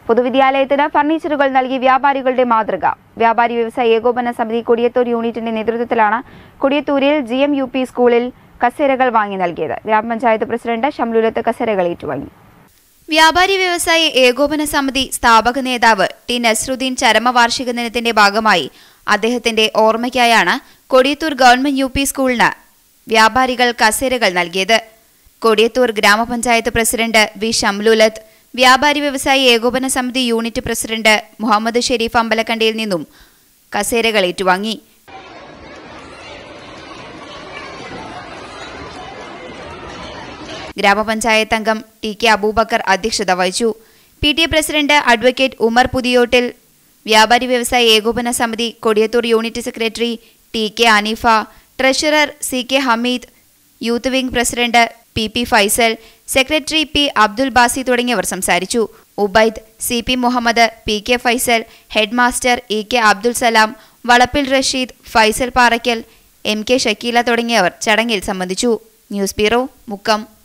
പൊതുവിദ്യാലയത്തിന് ഫർണിച്ചറുകൾ നൽകി വ്യാപാരികളുടെ മാതൃക വ്യാപാരി വ്യവസായ ഏകോപന സമിതി കൊടിയത്തൂർ യൂണിറ്റിന്റെ നേതൃത്വത്തിലാണ് കൊടിയത്തൂരിൽ ജി എം യു പി സ്കൂളിൽ കസേരകൾ വാങ്ങി നൽകിയത് ഗ്രാമപഞ്ചായത്ത് പ്രസിഡന്റ് ഷംലുലത്ത് കസേരകൾ ഏറ്റുവാങ്ങി വ്യാപാരി വ്യവസായ ഏകോപന സമിതി സ്ഥാപക നേതാവ് ടി നസ്രുദ്ദീൻ ചരമവാർഷിക ദിനത്തിന്റെ ഭാഗമായി അദ്ദേഹത്തിന്റെ ഓർമ്മയ്ക്കായാണ് കൊടിയത്തൂർ ഗവൺമെന്റ് യു പി സ്കൂളിന് വ്യാപാരികൾ കസേരകൾ നൽകിയത് കൊടിയത്തൂർ ഗ്രാമപഞ്ചായത്ത് പ്രസിഡന്റ് വി ഷംലുലത്ത് വ്യാപാരി വ്യവസായി ഏകോപന സമിതി യൂണിറ്റ് പ്രസിഡന്റ് മുഹമ്മദ് ഷെരീഫ് അമ്പലക്കണ്ടിയിൽ നിന്നും കസേരകൾ ഏറ്റുവാങ്ങി ഗ്രാമപഞ്ചായത്ത് അംഗം ടി കെ അബൂബക്കർ അധ്യക്ഷത വഹിച്ചു P T A president advocate Umar Puthiyottil വ്യാപാരി വ്യവസായ ഏകോപന സമിതി Kodiyathur unit secretary T K Aneefa treasurer C K Hameed youth wing president P P Faisal secretary P Abdul Basi തുടങ്ങിയവർ സംസാരിച്ചു Ubaid C P Muhammad P K Faisal head master E K Abdul Salam Valappil Rasheed Faisal Parakkal M K Shakeela തുടങ്ങിയവർ ചടങ്ങിൽ സംബന്ധിച്ചു ന്യൂസ് ബ്യൂറോ മുക്കം